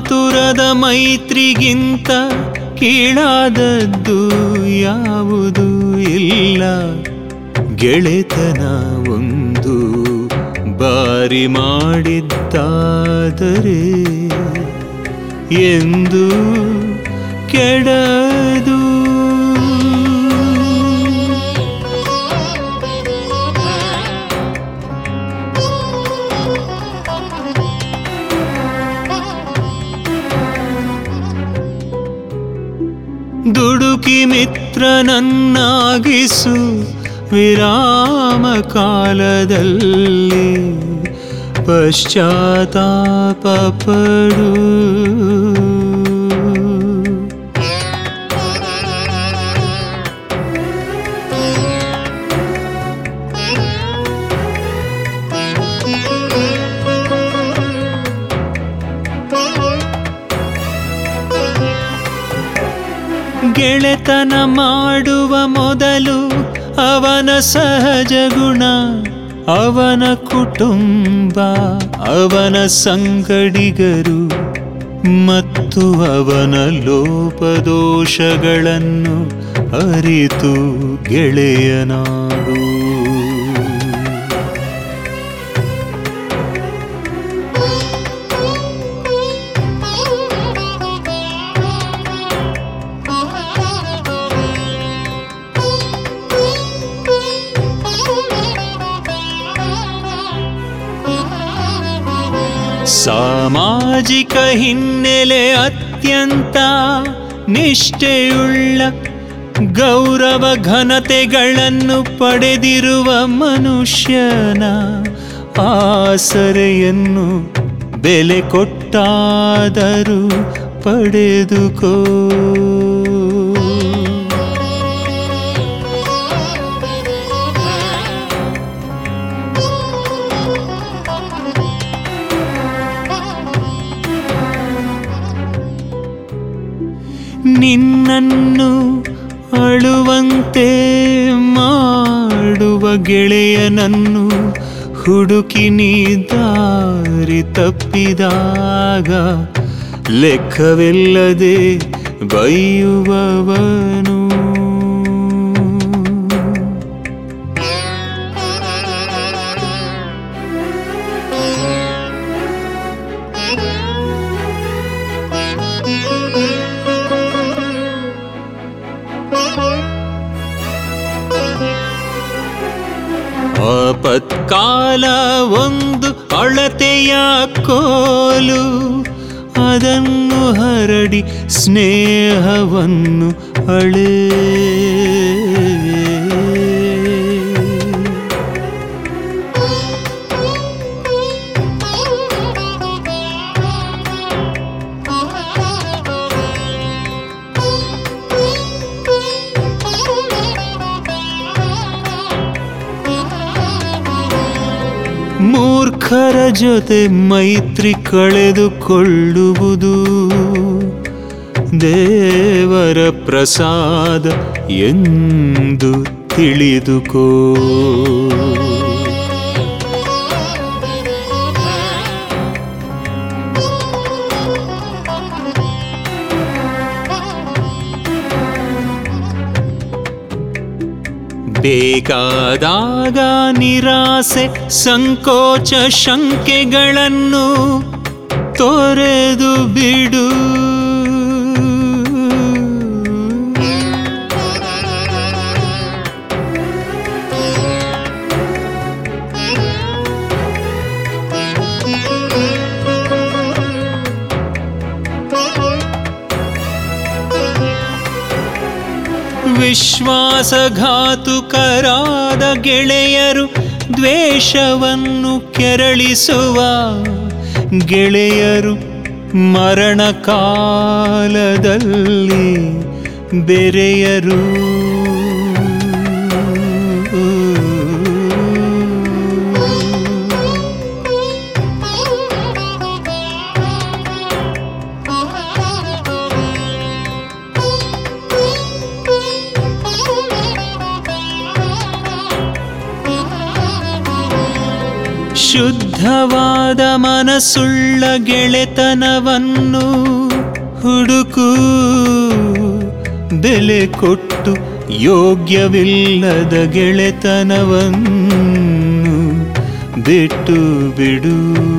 ಕಾತುರದ ಮೈತ್ರಿಗಿಂತ ಕೀಳಾದದ್ದು ಯಾವುದು ಇಲ್ಲ ಗೆಳೆತನ ಒಂದು ಬಾರಿ ಮಾಡಿದ್ದಾದರೆ ಎಂದು ಕೆಡದು ದುಡುಕಿ ಮಿತ್ರನನ್ನಾಗಿಸು ವಿರಾಮ ಕಾಲದಲ್ಲಿ ಪಶ್ಚಾತ್ತಾಪ ಪಡು ಗೆಳೆತನ ಮಾಡುವ ಮೊದಲು ಅವನ ಸಹಜ ಗುಣ ಅವನ ಕುಟುಂಬ ಅವನ ಸಂಗಡಿಗರು ಮತ್ತು ಅವನ ಲೋಪದೋಷಗಳನ್ನು ಅರಿತು ಗೆಳೆಯನಾಡು ಸಾಮಾಜಿಕ ಹಿನ್ನೆಲೆ ಅತ್ಯಂತ ನಿಷ್ಠೆಯುಳ್ಳ ಗೌರವ ಘನತೆಗಳನ್ನು ಪಡೆದಿರುವ ಮನುಷ್ಯನ ಆಸರೆಯನ್ನು ಬೆಲೆ ಕೊಟ್ಟಾದರೂ ಪಡೆದುಕೋ ನಿನ್ನನ್ನು ಅಳುವಂತೆ ಮಾಡುವ ಗೆಳೆಯನನ್ನು ಹುಡುಕಿ ನೀ ದಾರಿ ತಪ್ಪಿದಾಗ ಲೆಕ್ಕವಿಲ್ಲದೆ ಬೈಯುವವನು ಆಪತ್ಕಾಲ ಒಂದು ಅಳತೆಯ ಕೋಲು ಅದನ್ನು ಹರಡಿ ಸ್ನೇಹವನ್ನು ಅಳೇ ಮೂರ್ಖರ ಜೊತೆ ಮೈತ್ರಿ ಕಳೆದುಕೊಳ್ಳುವುದು ದೇವರ ಪ್ರಸಾದ ಎಂದು ತಿಳಿದುಕೋ ಬೇಕಾದಾಗ ನಿರಾಸೆ ಸಂಕೋಚ ಶಂಕೆಗಳನ್ನು ತೊರೆದು ಬಿಡು ವಿಶ್ವಾಸಘಾತುಕರಾದ ಗೆಳೆಯರು ದ್ವೇಷವನ್ನು ಕೆರಳಿಸುವ ಗೆಳೆಯರು ಮರಣ ಕಾಲದಲ್ಲಿ ಬೆರೆಯರು ಶುದ್ಧವಾದ ಮನಸ್ಸುಳ್ಳ ಗೆಳೆತನವನ್ನು ಹುಡುಕು ಬೆಲೆ ಕೊಟ್ಟು ಯೋಗ್ಯವಿಲ್ಲದ ಗೆಳೆತನವನ್ನು ಬಿಟ್ಟು ಬಿಡು